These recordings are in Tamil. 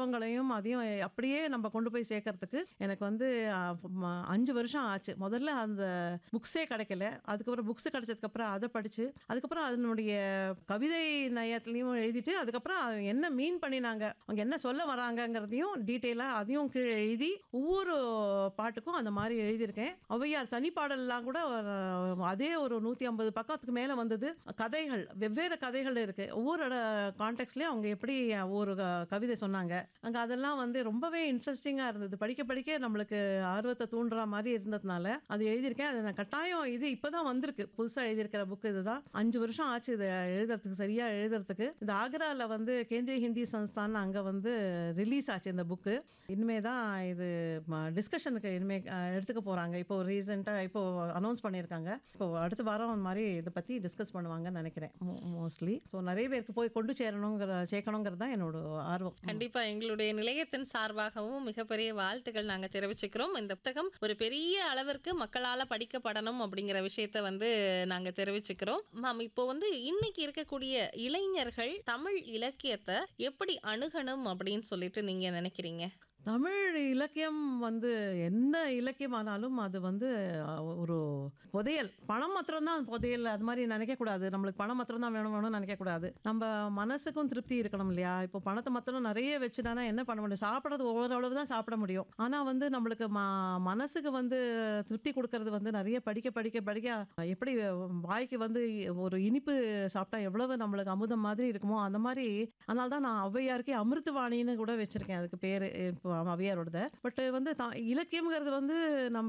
அனுபவங்களையும் அதையும் அப்படியே நம்ம கொண்டு போய் சேர்க்கறதுக்கு எனக்கு வந்து அ, ம- அஞ்சு வருஷம் ஆச்சு முதல்ல அந்த புக்ஸே கிடைக்கல அதுக்கப்புறம் புக்ஸ் கிடைச்சதுக்கப்புறம் அதை படித்து அதுக்கப்புறம் அதனுடைய கவிதை நயத்துலேயும் எழுதிட்டு அதுக்கப்புறம் அது என்ன மீன் பண்ணினாங்க அவங்க என்ன சொல்ல வராங்கங்கிறதையும் டீட்டெயிலாக அதையும் கீழே எழுதி ஒவ்வொரு பாட்டுக்கும் அந்த மாதிரி எழுதியிருக்கேன் ஔவையார் தனிப்பாடல்லாம் கூட ஒரு, அதே ஒரு நூற்றி ஐம்பது பக்கத்துக்கு மேலே வந்தது கதைகள் வெவ்வேறு கதைகள் இருக்குது ஒவ்வொரு கான்டெக்ட்லேயும் அவங்க எப்படி ஒரு க- கவிதை சொன்னாங்க அங்கே அதெல்லாம் வந்து ரொம்பவே இன்ட்ரெஸ்டிங்காக இருந்தது படிக்க படிக்க நம்மளுக்கு ஆர்வத்தை தூண்டுற மாதிரி இருந்ததுனால அது எழுதியிருக்கேன் அது நான் கட்டாயம் இது இப்போ தான் வந்திருக்கு புதுசாக எழுதியிருக்கிற புக்கு இதுதான் அஞ்சு வருஷம் ஆச்சு இதை எழுதுறதுக்கு சரியாக எழுதுறதுக்கு இது ஆக்ராவில் வந்து கேந்திரிய ஹிந்தி சன்ஸ்தான் அங்கே வந்து ரிலீஸ் ஆச்சு இந்த புக்கு இனிமே தான் இது டிஸ்கஷனுக்கு இனிமே அஹ், எடுத்துக்க போகிறாங்க இப்போ ரீசெண்டாக இப்போ அனௌன்ஸ் பண்ணியிருக்காங்க இப்போ அடுத்த வாரம் அந்த மாதிரி இதை பற்றி டிஸ்கஸ் பண்ணுவாங்கன்னு நினைக்கிறேன் மோஸ்ட்லி ஸோ நிறைய பேருக்கு போய் கொண்டு சேரணுங்கிற சேர்க்கணுங்கிறது தான் என்னோட ஆர்வம் கண்டிப்பா எங்களுடைய நிலையத்தின் சார்பாகவும் மிகப்பெரிய வாழ்த்துக்கள் நாங்க தெரிவிச்சுக்கிறோம் இந்த புத்தகம் ஒரு பெரிய அளவிற்கு மக்களால படிக்கப்படணும் அப்படிங்கிற விஷயத்த வந்து நாங்க தெரிவிச்சுக்கிறோம் மேம் இப்போ வந்து இன்னைக்கு இருக்கக்கூடிய இளைஞர்கள் தமிழ் இலக்கியத்தை எப்படி அணுகணும் அப்படின்னு சொல்லிட்டு நீங்க நினைக்கிறீங்க தமிழ் இலக்கியம் வந்து என்ன இலக்கியமானாலும் அது வந்து அஹ், ஒரு புதையல் பணம் மாத்திரம்தான் புதையல் அது மாதிரி நினைக்கக்கூடாது நம்மளுக்கு பணம் மாத்திரம் தான் வேணும் வேணும்னு நினைக்கக்கூடாது நம்ம மனசுக்கும் திருப்தி இருக்கணும் இல்லையா இப்போ பணத்தை மாத்திரம் நிறைய வச்சுட்டானா என்ன பண்ண முடியும் சாப்பிட்றது ஓரளவு தான் சாப்பிட முடியும் ஆனால் வந்து நம்மளுக்கு ம மனசுக்கு வந்து திருப்தி கொடுக்கறது வந்து நிறைய படிக்க படிக்க படிக்க எப்படி வாய்க்கு வந்து ஒரு இனிப்பு சாப்பிட்டா எவ்வளவு நம்மளுக்கு அமுதம் மாதிரி இருக்குமோ அந்த மாதிரி அதனால தான் நான் ஔவையாருக்கே அமிர்தவாணின்னு கூட வச்சிருக்கேன் அதுக்கு பேர் இப்போ ஔவையாரோடத பட் வந்து த இலக்கியம்ங்கிறது வந்து நம்ம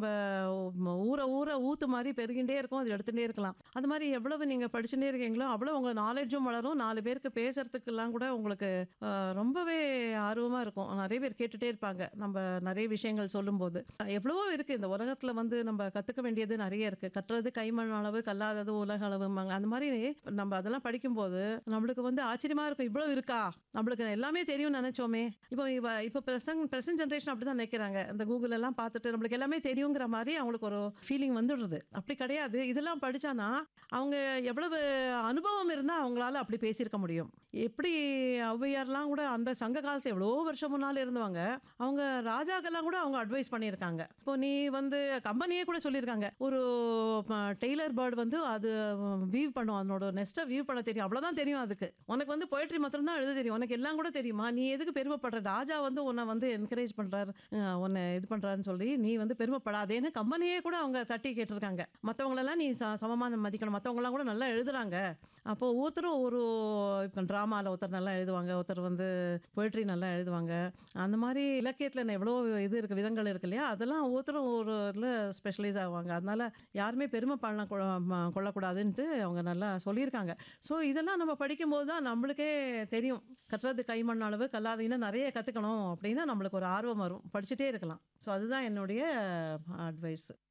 ஊற ஊற ஊத்து மாதிரி பெருகின்றே இருக்கும் அது எடுத்துகிட்டே இருக்கலாம் அது மாதிரி எவ்வளவு நீங்கள் படிச்சுட்டே இருக்கீங்களோ அவ்வளோ உங்கள் நாலேஜும் வளரும் நாலு பேருக்கு பேசுறதுக்கெல்லாம் கூட உங்களுக்கு அஹ், ரொம்பவே ஆர்வமாக இருக்கும் நிறைய பேர் கேட்டுட்டே இருப்பாங்க நம்ம நிறைய விஷயங்கள் சொல்லும்போது எவ்வளவோ இருக்குது இந்த உலகத்தில் வந்து நம்ம கற்றுக்க வேண்டியது நிறைய இருக்குது கட்டுறது கைமண் அளவு கல்லாதது உலக அளவும்பாங்க அந்த மாதிரி நம்ம அதெல்லாம் படிக்கும்போது நம்மளுக்கு வந்து ஆச்சரியமாக இருக்கும் இவ்வளோ இருக்கா நம்மளுக்கு எல்லாமே தெரியும்னு நினச்சோமே இப்போ இவ இப்போ ப்ரெசன்ட் ப்ரெசன்ட் ஜென்ரேஷன் அப்படி தான் நினைக்கிறாங்க இந்த கூகுள் எல்லாம் பார்த்துட்டு நம்மளுக்கு எல்லாமே தெரியுங்கிற மாதிரி அவங்களுக்கு ஒரு ஃபீலிங் வந்துடுறது அப்படி கிடையாது இதெல்லாம் படிச்சானா அவங்க எவ்வளவு அனுபவம் இருந்தால் அவங்களால அப்படி பேசியிருக்க முடியும் எப்படி ஔவையார்லாம் கூட அந்த சங்க காலத்தில் எவ்வளோ வருஷம் முன்னால் இருந்தவங்க அவங்க ராஜாக்கெல்லாம் கூட அவங்க அட்வைஸ் பண்ணியிருக்காங்க இப்போ நீ வந்து கம்பெனியே கூட சொல்லியிருக்காங்க ஒரு டெய்லர் பேர்டு வந்து அது வீவ் பண்ணும் அதனோட நெஸ்ட்டை வீவ் பண்ண தெரியும் அவ்வளோதான் தெரியும் அதுக்கு உனக்கு வந்து போய்ட்ரி மாத்திரம் தான் எழுத தெரியும் உனக்கு எல்லாம் கூட தெரியுமா நீ எதுக்கு பெருமைப்படுற ராஜா வந்து உன்னை வந்து என்கரேஜ் பண்ணுறாரு உன்னை இது பண்ணுறாருன்னு சொல்லி நீ வந்து பெருமைப்படாதேன்னு கம்பெனியே கூட அவங்க தட்டி கேட்டிருக்காங்க மற்றவங்களெல்லாம் நீ ச சமமாக மதிக்கணும் மற்றவங்களாம் கூட நல்லா எழுதுறாங்க அப்போ ஒவ்வொருத்தரும் ஒரு இப்போ ட்ராமாவில் ஒருத்தர் நல்லா எழுதுவாங்க ஒருத்தர் வந்து போய்ட்ரி நல்லா எழுதுவாங்க அந்த மாதிரி இலக்கியத்தில் எவ்வளோ இது இருக்குது விதங்கள் இருக்கு இல்லையா அதெல்லாம் ஒவ்வொருத்தரும் ஒரு இதில் ஸ்பெஷலைஸ் ஆவாங்க அதனால யாருமே பெருமை பண்ண கொள்ளக்கூடாதுன்ட்டு அவங்க நல்லா சொல்லியிருக்காங்க ஸோ இதெல்லாம் நம்ம படிக்கும்போது தான் நம்மளுக்கே தெரியும் கட்டுறது கைமண் அளவு கல்லாதீங்கன்னா நிறைய கற்றுக்கணும் அப்படின்னா நம்மளுக்கு ஒரு ஆர்வம் வரும் படிச்சுட்டே இருக்கலாம் ஸோ அதுதான் என்னுடைய அட்வைஸ்